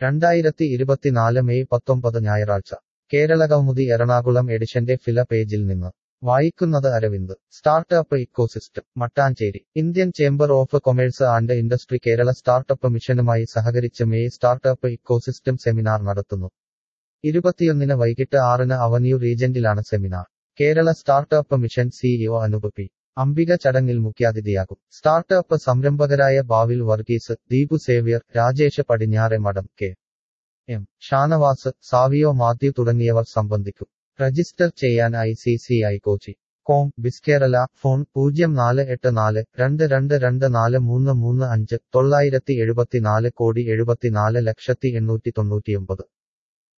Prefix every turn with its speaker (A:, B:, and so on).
A: രണ്ടായിരത്തി ഇരുപത്തിനാല് മെയ് പത്തൊമ്പത് ഞായറാഴ്ച കേരളകൗമുദി എറണാകുളം എഡിഷന്റെ ഫില പേജിൽ നിന്ന് വായിക്കുന്നത് Aravind startup ecosystem Mattancherry Indian chamber of commerce and industry Kerala startup മിഷനുമായി സഹകരിച്ച് മെയ് സ്റ്റാർട്ടപ്പ് ഇക്കോസിസ്റ്റം സെമിനാർ നടത്തുന്നു ഇരുപത്തിയൊന്നിന് വൈകിട്ട് ആറിന് അവന്യൂ റീജന്റിലാണ് seminar Kerala startup mission CEO Anoop P Ambika ചടങ്ങിൽ മുഖ്യാതിഥിയാകും സ്റ്റാർട്ടപ്പ് സംരംഭകരായ ബാവിൽ വർഗീസ് ദീപു സേവ്യർ രാജേഷ് പടിഞ്ഞാറെ മഠം കെ എം ഷാനവാസ് സാവിയോ മാത്യു തുടങ്ങിയവർ സംബന്ധിക്കും രജിസ്റ്റർ ചെയ്യാൻ I C C I Kochi com ബിസ്കേറല ഫോൺ പൂജ്യം നാല് എട്ട് നാല് രണ്ട് രണ്ട് രണ്ട് നാല് മൂന്ന് മൂന്ന് അഞ്ച് തൊള്ളായിരത്തി എഴുപത്തിനാല് കോടി എഴുപത്തിനാല് ലക്ഷത്തി എണ്ണൂറ്റി തൊണ്ണൂറ്റിയൊമ്പത്